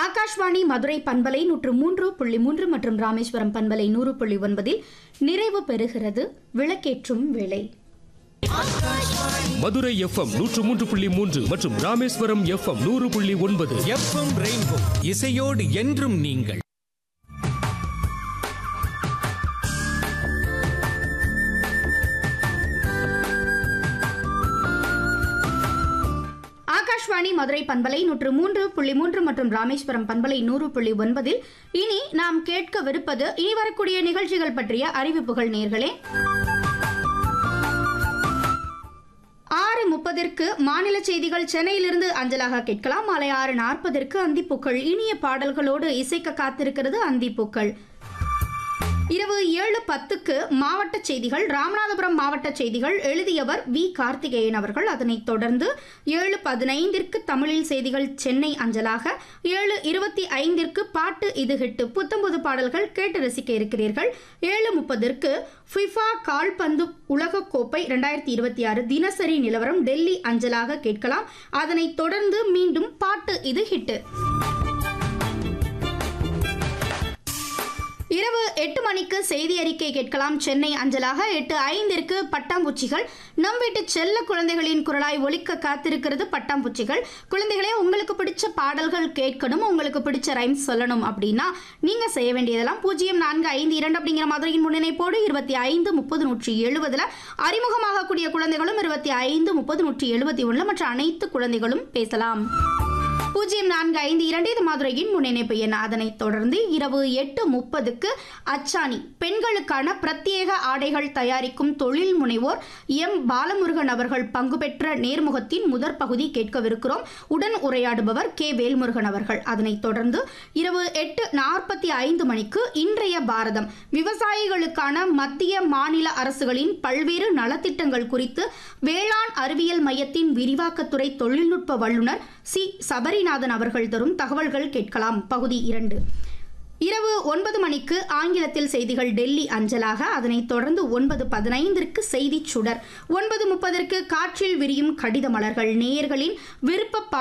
ஆகாஷ்வாணி மதுரை பண்பலை நூற்று மூன்று புள்ளி மூன்று மற்றும் ராமேஸ்வரம் பண்பலை நூறு புள்ளி ஒன்பதில் நிறைவு பெறுகிறது விளக்கேற்றும் வேளை மதுரை எஃப்எம் நூற்று மூன்று புள்ளி மூன்று மற்றும் ராமேஸ்வரம் எஃப்எம் நூறு புள்ளி ஒன்பது எஃப்எம் ரெயின்போ இசையோடு என்றும் நீங்கள் ஆகாஷ்வாணி மதுரை பண்பலை நூற்று மூன்று புள்ளி மூன்று மற்றும் ராமேஸ்வரம் பண்பலை நூறு புள்ளி ஒன்பதில் இனி நாம் கேட்கவிருப்பது இனி வரக்கூடிய நிகழ்ச்சிகள் பற்றிய அறிவிப்புகள் நேர்களே ஆறு முப்பதிற்கு மாநில செய்திகள் சென்னையிலிருந்து அஞ்சலாக கேட்கலாம் மாலை ஆறு நாற்பதற்கு அந்திப்பூக்கள் இனிய பாடல்களோடு இசைக்க காத்திருக்கிறது அந்திப்பூக்கள் இரவு ஏழு பத்துக்கு மாவட்ட செய்திகள் ராமநாதபுரம் மாவட்ட செய்திகள் எழுதியவர் வி கார்த்திகேயன் அவர்கள் அதனைத் தொடர்ந்து ஏழு பதினைந்திற்கு தமிழில் செய்திகள் சென்னை அஞ்சலாக ஏழு இருபத்தி ஐந்திற்கு பாட்டு இது ஹிட்டு புத்தம்புது பாடல்கள் கேட்டு ரசிக்க இருக்கிறீர்கள் ஏழு முப்பதற்கு ஃபிஃபா கால்பந்து உலகக்கோப்பை இரண்டாயிரத்தி இருபத்தி ஆறு தினசரி நிலவரம் டெல்லி அஞ்சலாக கேட்கலாம் அதனைத் தொடர்ந்து மீண்டும் பாட்டு இது ஹிட்டு இரவு எட்டு மணிக்கு செய்தி அறிக்கை கேட்கலாம் சென்னை அஞ்சலாக எட்டு ஐந்திற்கு பட்டாம்பூச்சிகள் நம் வீட்டு செல்ல குழந்தைகளின் குரலாய் ஒலிக்க காத்திருக்கிறது பட்டாம்பூச்சிகள் குழந்தைகளே உங்களுக்கு பிடிச்ச பாடல்கள் கேட்கணும் உங்களுக்கு பிடிச்ச ரைம்ஸ் சொல்லணும் அப்படின்னா நீங்க செய்ய வேண்டியதெல்லாம் பூஜ்ஜியம் நான்கு ஐந்து இரண்டு அப்படிங்கிற மதுரையின் முன்னிணைப்போடு இருபத்தி ஐந்து முப்பது நூற்றி எழுபதுல அறிமுகமாகக்கூடிய குழந்தைகளும் இருபத்தி ஐந்து முப்பது நூற்றி எழுபத்தி ஒண்ணுல மற்ற அனைத்து குழந்தைகளும் பேசலாம் பூஜ்ஜியம் நான்கு ஐந்து இரண்டு இது மதுரையின் முன்னிணைப்பு எண் அதனைத் தொடர்ந்து இரவு எட்டு முப்பதுக்கு அச்சாணி பெண்களுக்கான பிரத்யேக ஆடைகள் தயாரிக்கும் தொழில் முனைவோர் எம் பாலமுருகன் அவர்கள் பங்கு பெற்ற நேர்முகத்தின் முதற் பகுதி கேட்கவிருக்கிறோம் உடன் உரையாடுபவர் கே வேல்முருகன் அவர்கள் அதனைத் தொடர்ந்து இரவு எட்டு நாற்பத்தி ஐந்து மணிக்கு இன்றைய பாரதம் விவசாயிகளுக்கான மத்திய மாநில அரசுகளின் பல்வேறு நலத்திட்டங்கள் குறித்து வேளாண் அறிவியல் மையத்தின் விரிவாக்கத்துறை தொழில்நுட்ப வல்லுநர் சி சபரிநாதன் அவர்கள் தரும் தகவல்கள் கேட்கலாம் பகுதி இரண்டு இரவு ஒன்பது மணிக்கு ஆங்கிலத்தில் செய்திகள் டெல்லி அஞ்சலாக அதனைத் தொடர்ந்து ஒன்பது பதினைந்திற்கு செய்திச் சுடர் ஒன்பது முப்பதற்கு காற்றில் விரியும் கடித மலர்கள் நேயர்களின் விருப்ப